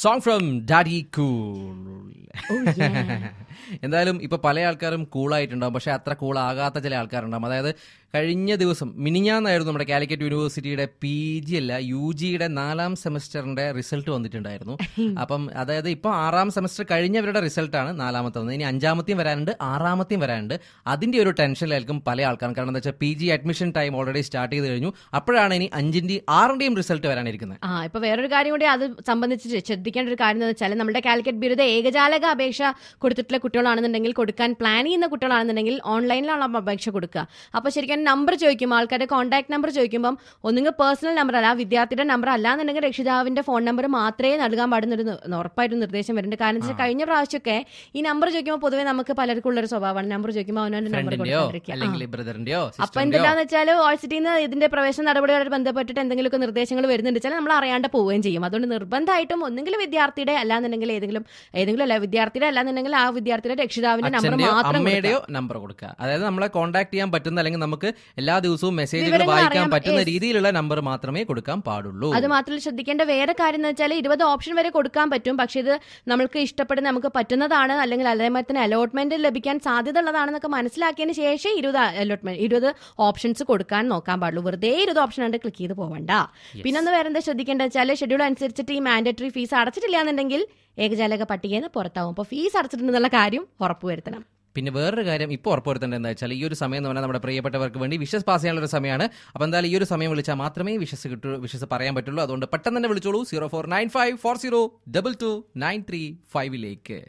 Song from daddy cool എന്തായാലും ഇപ്പൊ പല ആൾക്കാരും കൂളായിട്ടുണ്ടാവും പക്ഷെ അത്ര കൂൾ ആകാത്ത ചില ആൾക്കാരുണ്ടാവും അതായത് കഴിഞ്ഞ ദിവസം മിനിഞ്ഞാന്നായിരുന്നു നമ്മുടെ കാലിക്കറ്റ് യൂണിവേഴ്സിറ്റിയുടെ പി ജി അല്ല യു ജിയുടെ നാലാം സെമസ്റ്ററിന്റെ റിസൾട്ട് വന്നിട്ടുണ്ടായിരുന്നു അപ്പം അതായത് ഇപ്പൊ ആറാം സെമസ്റ്റർ കഴിഞ്ഞവരുടെ റിസൾട്ടാണ് നാലാമത്തെ വന്നത് ഇനി അഞ്ചാമത്തെയും വരാനുണ്ട് ആറാമത്തെയും വരാനുണ്ട് അതിന്റെ ഒരു ടെൻഷനിലായിരിക്കും പല ആൾക്കാരും കാരണം എന്താ വെച്ചാൽ P G admission time already start ചെയ്ത് കഴിഞ്ഞു അപ്പോഴാണ് ഇനി അഞ്ചിന്റെയും ആറിന്റെയും റിസൾട്ട് വരാനിരിക്കുന്നത് ആ ഇപ്പൊ വേറൊരു കാര്യം കൂടി അത് സംബന്ധിച്ച് ശ്രദ്ധിക്കേണ്ട ഒരു കാര്യം എന്ന് വെച്ചാൽ നമ്മുടെ കാലിക്കറ്റ് ബിരുദ ഏകജാലക അപേക്ഷ കൊടുത്തിട്ടുള്ള കുട്ടികളാണെന്നുണ്ടെങ്കിൽ കൊടുക്കാൻ പ്ലാൻ ചെയ്യുന്ന കുട്ടികളാണെന്നുണ്ടെങ്കിൽ ഓൺലൈനിലാണ് അപേക്ഷ കൊടുക്കുക അപ്പൊ ശരിക്കും നമ്പർ ചോദിക്കുമ്പോൾ ആൾക്കാരുടെ കോൺടാക്ട് നമ്പർ ചോദിക്കുമ്പോൾ ഒന്നുകിൽ പേഴ്സണൽ നമ്പർ അല്ല ആ വിദ്യാർത്ഥിയുടെ നമ്പർ അല്ലാന്നുണ്ടെങ്കിൽ രക്ഷിതാവിന്റെ ഫോൺ നമ്പർ മാത്രമേ നൽകാൻ പാടുന്ന ഒരു നി- ഉറപ്പായിട്ടും നിർദ്ദേശം വരുന്നുണ്ട് കാരണം എന്ന് വെച്ചാൽ കഴിഞ്ഞ പ്രാവശ്യമൊക്കെ ഈ നമ്പർ ചോദിക്കുമ്പോൾ പൊതുവെ നമുക്ക് പലർക്കും ഉള്ള ഒരു സ്വഭാവമാണ് നമ്പർ ചോദിക്കുമ്പോൾ അവനവന്റെ നമ്പർ ഫ്രണ്ടിന്റെയോ കൊടുക്കാതിരിക്കുക അല്ലെങ്കിൽ ബ്രദറിന്റെയോ അപ്പൊ സിസ്റ്ററിന്റെയോ എന്തിനാന്ന് വെച്ചാൽ ഓൾസിറ്റിയിൽ നിന്ന് ഇതിന്റെ പ്രവേശന നടപടികളുമായിട്ട് ബന്ധപ്പെട്ടിട്ട് എന്തെങ്കിലുമൊക്കെ നിർദ്ദേശങ്ങൾ വരുന്നുണ്ട് വെച്ചാൽ നമ്മൾ അറിയാണ്ട് പോവുകയും ചെയ്യും അതുകൊണ്ട് നിർബന്ധമായിട്ടും ഒന്നെങ്കിലും വിദ്യാർത്ഥിയുടെ അല്ലാന്നുണ്ടെങ്കിൽ ഏതെങ്കിലും ഏതെങ്കിലും അല്ല വിദ്യാർത്ഥിയുടെ അല്ലാന്നുണ്ടെങ്കിൽ ആ വിദ്യാർത്ഥിയുടെ രക്ഷിതാവിന്റെ നമ്പർ അച്ഛന്റെയോ മാത്രം അമ്മയുടെയോ നമ്പർ കൊടുക്കുക അതായത് നമ്മളെ കോൺടാക്ട് ചെയ്യാൻ പറ്റുന്ന അല്ലെങ്കിൽ നമുക്ക് എല്ലാ ദിവസവും മെസ്സേജുകൾ വിവരങ്ങൾ വായിക്കാൻ അറിയാൻ- പറ്റുന്ന yes. രീതിയിലുള്ള നമ്പർ മാത്രമേ കൊടുക്കാൻ പാടുള്ളൂ അത് മാത്രമല്ല ശ്രദ്ധിക്കേണ്ട വേറെ കാര്യം എന്ന് വെച്ചാൽ ഇരുപത് ഓപ്ഷൻ വരെ കൊടുക്കാൻ പറ്റും പക്ഷെ ഇത് നമ്മൾക്ക് ഇഷ്ടപ്പെടുന്ന നമുക്ക് പറ്റുന്നതാണ് അല്ലെങ്കിൽ അതേമാതിരി തന്നെ അലോട്ട്മെന്റ് ലഭിക്കാൻ സാധ്യത ഉള്ളതാണെന്നൊക്കെ മനസ്സിലാക്കിയതിന് ശേഷം ഇരുപത് അലോട്ട്മെന്റ് ഇരുപത് ഓപ്ഷൻസ് കൊടുക്കാൻ നോക്കാൻ പാടുള്ളൂ വെറുതെ ഇരുപത് ഓപ്ഷൻ ഉണ്ട് ക്ലിക്ക് ചെയ്ത് പോവണ്ട പിന്നെ ഒന്ന് വേറെ എന്താ ശ്രദ്ധിക്കേണ്ടത് വെച്ചാൽ ഷെഡ്യൂൾ അനുസരിച്ചിട്ട് ഈ മാൻഡറ്ററി ഫീസ് അടച്ചിട്ടില്ല എന്നുണ്ടെങ്കിൽ ഏകജാലക പട്ടികയിൽ നിന്ന് പുറത്താവും അപ്പോൾ ഫീസ് അടച്ചിട്ടുണ്ടെന്നുള്ള കാര്യം ഉറപ്പുവരുത്തണം പിന്നെ വേറൊരു കാര്യം ഇപ്പോൾ ഉറപ്പുവരുത്തേണ്ടത് എന്താ വെച്ചാൽ ഈ ഒരു സമയം എന്ന് പറഞ്ഞാൽ നമ്മുടെ പ്രിയപ്പെട്ടവർക്ക് വേണ്ടി വിഷസ് പാസ് ചെയ്യാനുള്ള ഒരു സമയമാണ് അപ്പോൾ എന്തായാലും ഈ ഒരു സമയം വിളിച്ചാൽ മാത്രമേ വിഷസ് കിട്ടൂ വിഷസ് പറയാൻ പറ്റുള്ളൂ അതുകൊണ്ട് പെട്ടെന്ന് തന്നെ വിളിച്ചോളൂ zero four nine five four zero double two nine three ഫൈവിലേക്ക്